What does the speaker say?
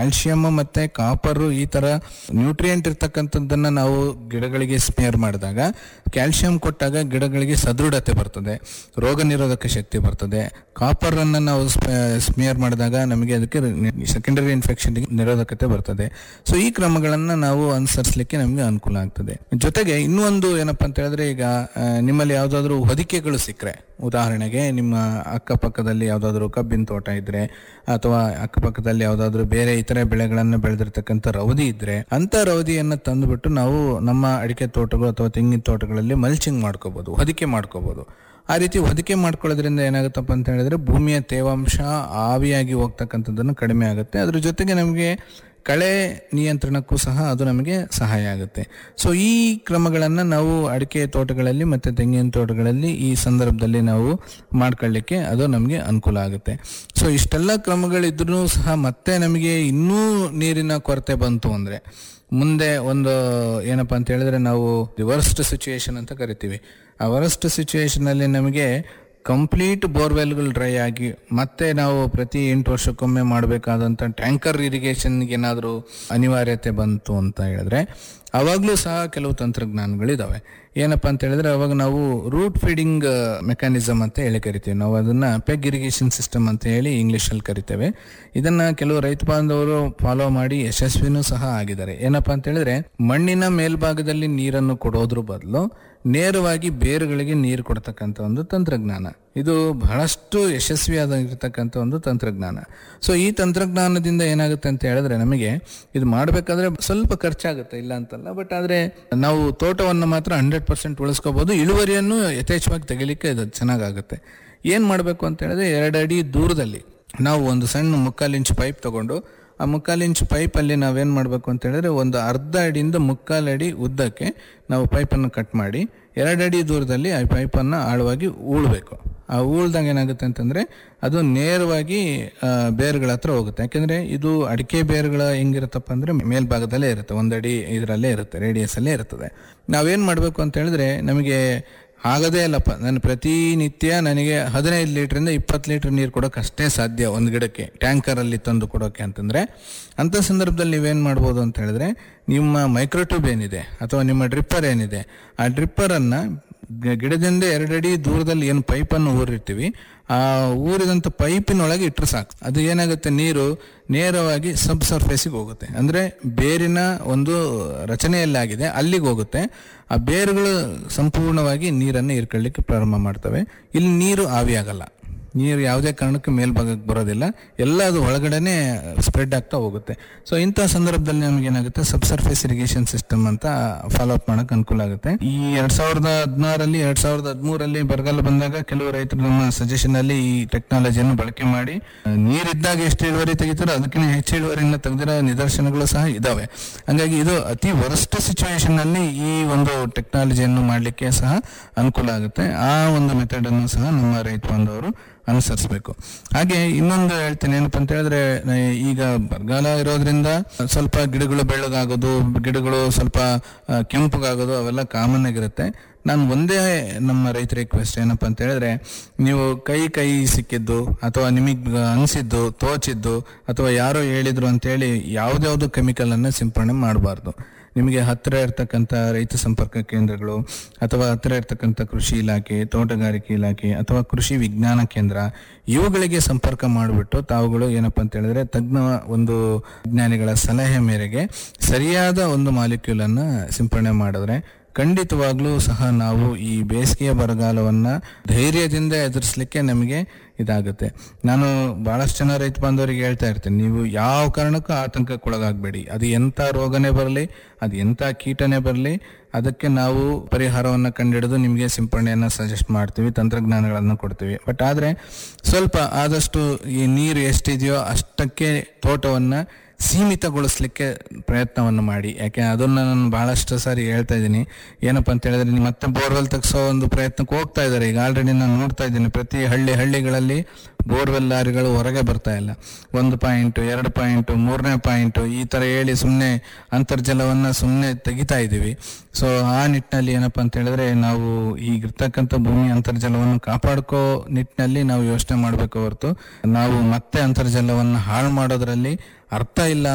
calcium ಮತ್ತೆ copper ಈ ತರ ನ್ಯೂಟ್ರಿಯೆಂಟ್ ಇರ್ತಕ್ಕಂಥದ್ದನ್ನ ನಾವು ಗಿಡಗಳಿಗೆ ಸ್ಮೇರ್ ಮಾಡಿದಾಗ ಕ್ಯಾಲ್ಸಿಯಂ ಕೊಟ್ಟಾಗ ಗಿಡಗಳಿಗೆ ಸದೃಢತೆ ಬರ್ತದೆ ರೋಗ ನಿರೋಧಕ ಶಕ್ತಿ ಬರ್ತದೆ ಕಾಪರ್ ಅನ್ನ ನಾವು ಸ್ಮೇರ್ ಮಾಡಿದಾಗ ನಮಗೆ ಅದಕ್ಕೆ ಸೆಕೆಂಡರಿ ಇನ್ಫೆಕ್ಷನ್ ನಿರೋಧಕತೆ ಬರ್ತದೆ ಸೊ ಈ ಕ್ರಮಗಳನ್ನ ನಾವು ಅನುಸರಿಸಲಿಕ್ಕೆ ನಮಗೆ ಅನುಕೂಲ ಆಗ್ತದೆ ಜೊತೆಗೆ ಇನ್ನೂ ಒಂದು ಏನಪ್ಪಾ ಅಂತ ಹೇಳಿದ್ರೆ ಈಗ ಆ, ನಿಮ್ಮಲ್ಲಿ ಯಾವ್ದಾದ್ರು ಹೊದಿಕೆಗಳು ಸಿಕ್ಕರೆ ಉದಾಹರಣೆಗೆ ನಿಮ್ಮ ಅಕ್ಕಪಕ್ಕದಲ್ಲಿ ಯಾವ್ದಾದ್ರು ಕಬ್ಬಿನ ತೋಟ ಇದ್ರೆ ಅಥವಾ ಅಕ್ಕಪಕ್ಕದಲ್ಲಿ ಯಾವ್ದಾದ್ರು ಬೇರೆ ಇತರೆ ಬೆಳೆಗಳನ್ನ ಬೆಳೆದಿರ್ತಕ್ಕಂಥ ರವದಿ ಇದ್ರೆ ಅಂತ ರವದಿಯನ್ನ ತಂದುಬಿಟ್ಟು ನಾವು ನಮ್ಮ ಅಡಿಕೆ ತೋಟಗಳು ಅಥವಾ ತೆಂಗಿನ ತೋಟಗಳಲ್ಲಿ ಮಲ್ಚಿಂಗ್ ಮಾಡ್ಕೋಬಹುದು ಹೊದಿಕೆ ಮಾಡ್ಕೋಬಹುದು ಆ ರೀತಿ ಹೊದಿಕೆ ಮಾಡ್ಕೊಳ್ಳೋದ್ರಿಂದ ಏನಾಗುತ್ತಪ್ಪ ಅಂತ ಹೇಳಿದ್ರೆ ಭೂಮಿಯ ತೇವಾಂಶ ಆವಿಯಾಗಿ ಹೋಗ್ತಕ್ಕಂಥದ್ದನ್ನು ಕಡಿಮೆ ಆಗುತ್ತೆ ಅದ್ರ ಜೊತೆಗೆ ನಮಗೆ ಕಳೆ ನಿಯಂತ್ರಣಕ್ಕೂ ಸಹ ಅದು ನಮಗೆ ಸಹಾಯ ಆಗುತ್ತೆ ಸೊ ಈ ಕ್ರಮಗಳನ್ನು ನಾವು ಅಡಿಕೆ ತೋಟಗಳಲ್ಲಿ ಮತ್ತು ತೆಂಗಿನ ತೋಟಗಳಲ್ಲಿ ಈ ಸಂದರ್ಭದಲ್ಲಿ ನಾವು ಮಾಡ್ಕೊಳ್ಳಿಕ್ಕೆ ಅದು ನಮಗೆ ಅನುಕೂಲ ಆಗುತ್ತೆ ಸೊ ಇಷ್ಟೆಲ್ಲ ಕ್ರಮಗಳಿದ್ರೂ ಸಹ ಮತ್ತೆ ನಮಗೆ ಇನ್ನೂ ನೀರಿನ ಕೊರತೆ ಬಂತು ಅಂದರೆ ಮುಂದೆ ಒಂದು ಏನಪ್ಪಾ ಅಂತ ಹೇಳಿದ್ರೆ ನಾವು ವರ್ಸ್ಟ್ ಸಿಚುವೇಶನ್ ಅಂತ ಕರಿತೀವಿ ಆ ವರ್ಸ್ಟ್ ಸಿಚುವೇಶನ್ ಅಲ್ಲಿ ನಮಗೆ ಕಂಪ್ಲೀಟ್ ಬೋರ್ವೆಲ್ಗಳು ಡ್ರೈ ಆಗಿ ಮತ್ತೆ ನಾವು ಪ್ರತಿ ಎಂಟು ವರ್ಷಕ್ಕೊಮ್ಮೆ ಮಾಡಬೇಕಾದಂಥ ಟ್ಯಾಂಕರ್ ಇರಿಗೇಷನ್ಗೆ ಏನಾದರೂ ಅನಿವಾರ್ಯತೆ ಬಂತು ಅಂತ ಹೇಳಿದ್ರೆ ಅವಾಗಲೂ ಸಹ ಕೆಲವು ತಂತ್ರಜ್ಞಾನಗಳಿದಾವೆ ಏನಪ್ಪಾ ಅಂತ ಹೇಳಿದ್ರೆ ಅವಾಗ ನಾವು ರೂಟ್ ಫೀಡಿಂಗ್ ಮೆಕ್ಯಾನಿಸಮ್ ಅಂತ ಹೇಳಿ ಕರಿತೀವಿ ನಾವು ಅದನ್ನ ಪೆಗ್ ಇರಿಗೇಷನ್ ಸಿಸ್ಟಮ್ ಅಂತ ಹೇಳಿ ಇಂಗ್ಲಿಷಲ್ಲಿ ಕರಿತೇವೆ ಇದನ್ನ ಕೆಲವು ರೈತ ಬಾಂಧವರು ಫಾಲೋ ಮಾಡಿ ಯಶಸ್ವಿನೂ ಸಹ ಆಗಿದ್ದಾರೆ ಏನಪ್ಪಾ ಅಂತ ಹೇಳಿದ್ರೆ ಮಣ್ಣಿನ ಮೇಲ್ಭಾಗದಲ್ಲಿ ನೀರನ್ನು ಕೊಡೋದ್ರ ಬದಲು ನೇರವಾಗಿ ಬೇರುಗಳಿಗೆ ನೀರು ಕೊಡ್ತಕ್ಕಂಥ ಒಂದು ತಂತ್ರಜ್ಞಾನ ಇದು ಬಹಳಷ್ಟು ಯಶಸ್ವಿಯಾಗಿರ್ತಕ್ಕಂಥ ಒಂದು ತಂತ್ರಜ್ಞಾನ ಸೊ ಈ ತಂತ್ರಜ್ಞಾನದಿಂದ ಏನಾಗುತ್ತೆ ಅಂತ ಹೇಳಿದ್ರೆ ನಮಗೆ ಇದು ಮಾಡಬೇಕಾದ್ರೆ ಸ್ವಲ್ಪ ಖರ್ಚಾಗುತ್ತೆ ಇಲ್ಲ ಅಂತಲ್ಲ ಬಟ್ ಆದರೆ ನಾವು ತೋಟವನ್ನು ಮಾತ್ರ ಹಂಡ್ರೆಡ್ ಪರ್ಸೆಂಟ್ ಉಳಿಸ್ಕೋಬಹುದು ಇಳುವರಿಯನ್ನು ಯಥೇಚ್ಛವಾಗಿ ತೆಗಿಲಿಕ್ಕೆ ಇದು ಚೆನ್ನಾಗಾಗುತ್ತೆ ಏನು ಮಾಡಬೇಕು ಅಂತ ಹೇಳಿದ್ರೆ ಎರಡು ಅಡಿ ದೂರದಲ್ಲಿ ನಾವು ಒಂದು ಸಣ್ಣ ಮುಕ್ಕಾಲು ಇಂಚ್ ಪೈಪ್ ತಗೊಂಡು ಆ ಮುಕ್ಕಾಲು ಇಂಚ್ ಪೈಪಲ್ಲಿ ನಾವೇನು ಮಾಡಬೇಕು ಅಂತ ಹೇಳಿದ್ರೆ ಒಂದು ಅರ್ಧ ಅಡಿಯಿಂದ ಮುಕ್ಕಾಲು ಅಡಿ ಉದ್ದಕ್ಕೆ ನಾವು ಪೈಪನ್ನು ಕಟ್ ಮಾಡಿ ಎರಡು ಅಡಿ ದೂರದಲ್ಲಿ ಆ ಪೈಪನ್ನು ಆಳವಾಗಿ ಊಳಬೇಕು ಆ ಊಳ್ದಾಗ ಏನಾಗುತ್ತೆ ಅಂತಂದ್ರೆ ಅದು ನೇರವಾಗಿ ಆ, ಬೇರುಗಳ ಹತ್ರ ಹೋಗುತ್ತೆ ಯಾಕೆಂದ್ರೆ ಇದು ಅಡಿಕೆ ಬೇರುಗಳ ಹೆಂಗಿರುತ್ತಪ್ಪ ಅಂದ್ರೆ ಮೇಲ್ಭಾಗದಲ್ಲೇ ಇರುತ್ತೆ ಒಂದಡಿ ಇದರಲ್ಲೇ ಇರುತ್ತೆ ರೇಡಿಯಸ್ ಅಲ್ಲೇ ಇರ್ತದೆ ನಾವೇನ್ ಮಾಡಬೇಕು ಅಂತ ಹೇಳಿದ್ರೆ ನಮಗೆ ಆಗದೇ ಇಲ್ಲಪ್ಪ ನಾನು ಪ್ರತಿನಿತ್ಯ ನನಗೆ ಹದಿನೈದು ಲೀಟ್ರಿಂದ ಇಪ್ಪತ್ತು ಲೀಟರ್ ನೀರು ಕೊಡೋಕೆ ಅಷ್ಟೇ ಸಾಧ್ಯ ಒಂದು ಗಿಡಕ್ಕೆ ಟ್ಯಾಂಕರಲ್ಲಿ ತಂದು ಕೊಡೋಕೆ ಅಂತಂದ್ರೆ ಅಂಥ ಸಂದರ್ಭದಲ್ಲಿ ನೀವೇನು ಮಾಡ್ಬೋದು ಅಂತ ಹೇಳಿದ್ರೆ ನಿಮ್ಮ ಮೈಕ್ರೋಟ್ಯೂಬ್ ಏನಿದೆ ಅಥವಾ ನಿಮ್ಮ ಡ್ರಿಪ್ಪರ್ ಏನಿದೆ ಆ ಡ್ರಿಪ್ಪರನ್ನು ಗಿಡದಿಂದ ಎರಡಡಿ ದೂರದಲ್ಲಿ ಏನು ಪೈಪನ್ನು ಊರಿರ್ತೀವಿ ಆ ಊರಿದಂಥ ಪೈಪಿನೊಳಗೆ ಇಟ್ಟರೆ ಸಾಕು ಅದು ಏನಾಗುತ್ತೆ ನೀರು ನೇರವಾಗಿ ಸಬ್ ಸರ್ಫೇಸಿಗೆ ಹೋಗುತ್ತೆ ಅಂದರೆ ಬೇರಿನ ಒಂದು ರಚನೆಯಲ್ಲಾಗಿದೆ ಅಲ್ಲಿಗೆ ಹೋಗುತ್ತೆ ಆ ಬೇರುಗಳು ಸಂಪೂರ್ಣವಾಗಿ ನೀರನ್ನು ಹೀರ್ಕೊಳ್ಳಿಕ್ಕೆ ಪ್ರಾರಂಭ ಮಾಡ್ತವೆ ಇಲ್ಲಿ ನೀರು ಆವಿಯಾಗಲ್ಲ ನೀರು ಯಾವುದೇ ಕಾರಣಕ್ಕೆ ಮೇಲ್ಭಾಗಕ್ಕೆ ಬರೋದಿಲ್ಲ ಎಲ್ಲ ಅದು ಒಳಗಡೆನೆ ಸ್ಪ್ರೆಡ್ ಆಗ್ತಾ ಹೋಗುತ್ತೆ ಸೊ ಇಂಥ ಸಂದರ್ಭದಲ್ಲಿ ನಮ್ಗೆ ಏನಾಗುತ್ತೆ ಸಬ್ಸರ್ಫೇಸ್ ಇರಿಗೇಷನ್ ಸಿಸ್ಟಮ್ ಅಂತ ಫಾಲೋ ಅಪ್ ಮಾಡಕ್ ಅನುಕೂಲ ಆಗುತ್ತೆ ಈ ಎರಡ್ ಸಾವಿರದ ಹದಿನಾರಲ್ಲಿ ಎರಡ್ ಸಾವಿರದ ಹದಿಮೂರಲ್ಲಿ ಬರಗಾಲ ಬಂದಾಗ ಕೆಲವು ರೈತರು ನಮ್ಮ ಸಜೆಷನ್ ಅಲ್ಲಿ ಈ ಟೆಕ್ನಾಲಜಿಯನ್ನು ಬಳಕೆ ಮಾಡಿ ಆ, ನೀರಿದ್ದಾಗ ಎಷ್ಟು ಇಳುವರಿ ತೆಗಿತಾರೋ ಅದಕ್ಕಿಂತ ಹೆಚ್ಚು ಇಳುವರಿಯನ್ನು ತೆಗೆದಿರೋ ನಿದರ್ಶನಗಳು ಸಹ ಇದಾವೆ ಹಂಗಾಗಿ ಇದು ಅತಿ ವರಸ್ಟ್ ಸಿಚುವೇಶನ್ ಅಲ್ಲಿ ಈ ಒಂದು ಟೆಕ್ನಾಲಜಿಯನ್ನು ಮಾಡಲಿಕ್ಕೆ ಸಹ ಅನುಕೂಲ ಆಗುತ್ತೆ ಆ ಒಂದು ಮೆಥಡ್ ಅನ್ನು ಸಹ ನಮ್ಮ ರೈತ ಬಾಂಧವರು ಅನುಸರಿಸಬೇಕು ಹಾಗೆ ಇನ್ನೊಂದು ಹೇಳ್ತೇನೆ ಏನಪ್ಪ ಅಂತ ಹೇಳಿದ್ರೆ ನ- ಈಗ ಬರಗಾಲ ಇರೋದ್ರಿಂದ ಸ್ವಲ್ಪ ಗಿಡಗಳು ಬೆಳ್ಳಗಾಗೋದು ಗಿಡಗಳು ಸ್ವಲ್ಪ ಆ, ಕೆಂಪಗಾಗೋದು ಅವೆಲ್ಲ ಕಾಮನ್ ಆಗಿರುತ್ತೆ ನಾನು ಒಂದೇ ನಮ್ಮ ರೈತ ರಿಕ್ವೆಸ್ಟ್ ಏನಪ್ಪ ಅಂತ ಹೇಳಿದ್ರೆ ನೀವು ಕೈ ಕೈ ಸಿಕ್ಕಿದ್ದು ಅಥವಾ ನಿಮಗೆ ಅನಿಸಿದ್ದು ತೋಚಿದ್ದು ಅಥವಾ ಯಾರೋ ಹೇಳಿದ್ರು ಅಂತೇಳಿ ಯಾವ್ದ್ಯಾವ್ದು ಕೆಮಿಕಲ್ ಅನ್ನ ಸಿಂಪರಣೆ ಮಾಡಬಾರ್ದು ನಿಮಗೆ ಹತ್ತಿರ ಇರ್ತಕ್ಕಂಥ ರೈತ ಸಂಪರ್ಕ ಕೇಂದ್ರಗಳು ಅಥವಾ ಹತ್ತಿರ ಇರ್ತಕ್ಕಂಥ ಕೃಷಿ ಇಲಾಖೆ ತೋಟಗಾರಿಕೆ ಇಲಾಖೆ ಅಥವಾ ಕೃಷಿ ವಿಜ್ಞಾನ ಕೇಂದ್ರ ಇವುಗಳಿಗೆ ಸಂಪರ್ಕ ಮಾಡಿಬಿಟ್ಟು ತಾವುಗಳು ಏನಪ್ಪ ಅಂತ ಹೇಳಿದ್ರೆ ತಜ್ಞ ಒಂದು ವಿಜ್ಞಾನಿಗಳ ಸಲಹೆ ಮೇರೆಗೆ ಸರಿಯಾದ ಒಂದು ಮಾಲಿಕ್ಯೂಲ್ ಅನ್ನ ಸಿಂಪರಣೆ ಮಾಡಿದ್ರೆ ಖಂಡಿತವಾಗ್ಲೂ ಸಹ ನಾವು ಈ ಬೇಸಿಗೆಯ ಬರಗಾಲವನ್ನ ಧೈರ್ಯದಿಂದ ಎದುರಿಸಲಿಕ್ಕೆ ನಮಗೆ ಇದಾಗುತ್ತೆ ನಾನು ಬಹಳಷ್ಟು ಜನ ರೈತ ಬಾಂಧವರಿಗೆ ಹೇಳ್ತಾ ಇರ್ತೇನೆ ನೀವು ಯಾವ ಕಾರಣಕ್ಕೂ ಆತಂಕಕ್ಕೊಳಗಾಗಬೇಡಿ ಅದು ಎಂಥ ರೋಗನೇ ಬರಲಿ ಅದು ಎಂಥ ಕೀಟನೇ ಬರಲಿ ಅದಕ್ಕೆ ನಾವು ಪರಿಹಾರವನ್ನು ಕಂಡುಹಿಡಿದು ನಿಮಗೆ ಸಿಂಪರಣೆಯನ್ನು ಸಜೆಸ್ಟ್ ಮಾಡ್ತೀವಿ ತಂತ್ರಜ್ಞಾನಗಳನ್ನು ಕೊಡ್ತೀವಿ ಬಟ್ ಆದರೆ ಸ್ವಲ್ಪ ಆದಷ್ಟು ಈ ನೀರು ಎಷ್ಟಿದೆಯೋ ಅಷ್ಟಕ್ಕೆ ತೋಟವನ್ನು ಸೀಮಿತಗೊಳಿಸ್ಲಿಕ್ಕೆ ಪ್ರಯತ್ನವನ್ನು ಮಾಡಿ ಯಾಕೆ ಅದನ್ನ ನಾನು ಬಹಳಷ್ಟು ಸಾರಿ ಹೇಳ್ತಾ ಇದ್ದೀನಿ ಏನಪ್ಪ ಅಂತ ಹೇಳಿದ್ರೆ ನೀವು ಮತ್ತೆ ಬೋರ್ವೆಲ್ ತೆಗೆಸೋ ಒಂದು ಪ್ರಯತ್ನಕ್ಕೆ ಹೋಗ್ತಾ ಇದ್ದಾರೆ ಈಗ ಆಲ್ರೆಡಿ ನಾನು ನೋಡ್ತಾ ಇದ್ದೀನಿ ಪ್ರತಿ ಹಳ್ಳಿ ಹಳ್ಳಿಗಳಲ್ಲಿ ಬೋರ್ವೆಲ್ ಲಾರಿಗಳು ಹೊರಗೆ ಬರ್ತಾ ಇಲ್ಲ ಒಂದು ಪಾಯಿಂಟ್ ಎರಡು ಪಾಯಿಂಟ್ ಮೂರನೇ ಪಾಯಿಂಟ್ ಈ ತರ ಹೇಳಿ ಸುಮ್ಮನೆ ಅಂತರ್ಜಲವನ್ನ ಸುಮ್ಮನೆ ತೆಗಿತಾ ಇದ್ದೀವಿ ಸೊ ಆ ನಿಟ್ಟಿನಲ್ಲಿ ಏನಪ್ಪ ಅಂತ ಹೇಳಿದ್ರೆ ನಾವು ಈಗಿರ್ತಕ್ಕಂಥ ಭೂಮಿ ಅಂತರ್ಜಲವನ್ನು ಕಾಪಾಡ್ಕೋ ನಿಟ್ಟಿನಲ್ಲಿ ನಾವು ಯೋಚನೆ ಮಾಡಬೇಕು ಹೊರತು ನಾವು ಮತ್ತೆ ಅಂತರ್ಜಲವನ್ನು ಹಾಳು ಮಾಡೋದ್ರಲ್ಲಿ ಅರ್ಥ ಇಲ್ಲ